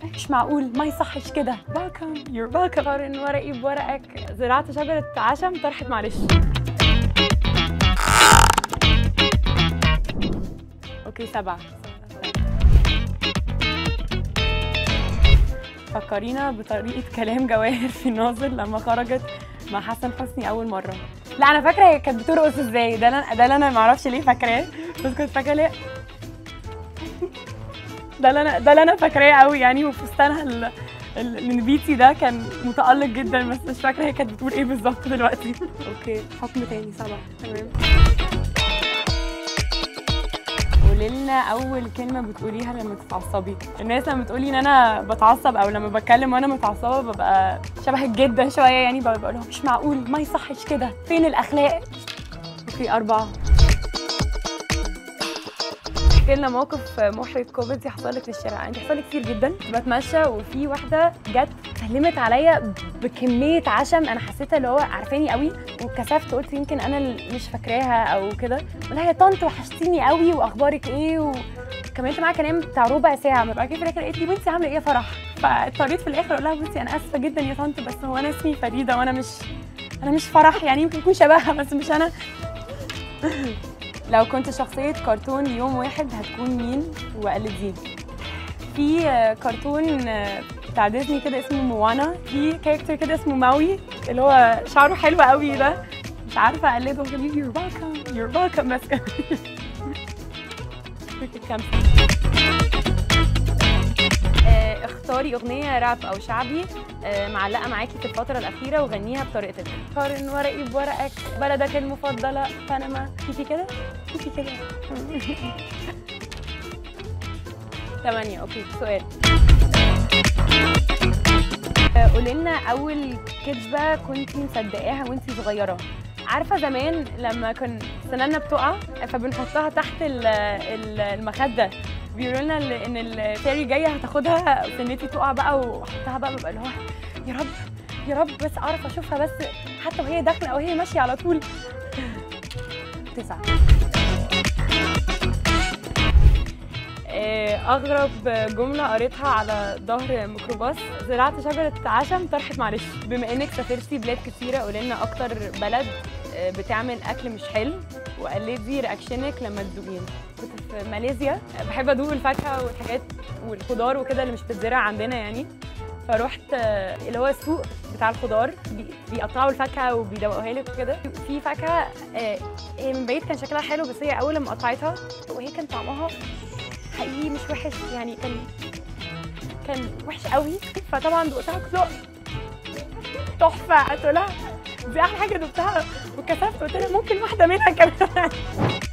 مش معقول ما يصحش كده ويلكم يور ويلكم قارن ورقي بورقك زرعت شجره عشم طرحت معلش اوكي سبعة فكرينا بطريقة كلام جواهر في الناظر لما خرجت مع حسن حسني أول مرة لا أنا فاكرة هي كانت بترقص ازاي ده اللي أنا- ده اللي أنا معرفش ليه فاكراه بس كنت فاكرة ليه ده اللي أنا ده اللي أنا فاكراه قوي يعني وفستانها ال- ال- النبيتي ده كان متألق جدا بس مش فاكرة هي كانت بتقول ايه بالظبط دلوقتي اوكي حكم تاني سبعة تمام قولي لنا اول كلمه بتقوليها لما تتعصبي الناس لما بتقولي ان انا بتعصب او لما بتكلم وانا متعصبه ببقى شبهك جدا شويه يعني ببقى بقول لهم مش معقول ما يصحش كده فين الاخلاق اوكي اربعه احكي لنا موقف محرج كوميدي حصل لك في الشارع انت حصل لي كتير جدا بتمشى وفي واحده جت سلمت عليا بكميه عشم انا حسيتها اللي هو عارفاني قوي واتكسفت قلت يمكن انا اللي مش فاكراها او كده قلت لها يا طنط وحشتيني قوي واخبارك ايه وكملت معاها كلام بتاع ربع ساعه بعد كده في الاخر قالت لي بنتي عامله ايه يا فرح فاضطريت في الاخر اقول لها بنتي انا اسفه جدا يا طنط بس هو انا اسمي فريده وانا مش انا مش فرح يعني يمكن يكون شبهها بس مش انا لو كنت شخصية كرتون ليوم واحد هتكون مين وقلديه؟ في آه، كرتون آه، بتاع ديزني كده اسمه موانا في كاركتر كده اسمه ماوي اللي هو شعره حلو قوي ده مش عارفة اقلده هو بيقول يور ويلكم يور ويلكم بس كام آه، اختاري اغنيه راب او شعبي آه، معلقه معاكي في الفتره الاخيره وغنيها بطريقتك قارن ورقي بورقك بلدك المفضله بنما كيفي كده كيفي كده ثمانية اوكي سؤال آه، قولي لنا اول كذبه كنتي مصدقاها وانتي صغيره عارفه زمان لما كان سناننا بتقع فبنحطها تحت ال- ال- المخده بيقولوا لنا ال- ان الفيري جايه هتاخدها سنتي تقع بقى واحطها بقى ببقى اللي هو يا رب يا رب بس اعرف اشوفها بس حتى وهي داخله او هي ماشيه على طول تسعه آه، اغرب جمله قريتها على ظهر ميكروباص زرعت شجره عشم طرحت معلش بما انك سافرتي بلاد كتيره قولي لنا اكتر بلد آه، بتعمل اكل مش حلو وقلدي رياكشنك لما تدوقيه كنت في ماليزيا آه، بحب ادوق الفاكهه والحاجات والخضار وكده اللي مش بتتزرع عندنا يعني فروحت آه، اللي هو السوق بتاع الخضار بي- بيقطعوا الفاكهه وبيدوقوها لك وكده في فاكهه آه، هي من بعيد كان شكلها حلو بس هي اول لما قطعتها وهي كان طعمها حقيقي مش وحش يعني كان كان وحش قوي فطبعا دقتها قلت له تحفه قلت لها دي احلى حاجه دقتها وكسفت قلت لها ممكن واحده منها كمان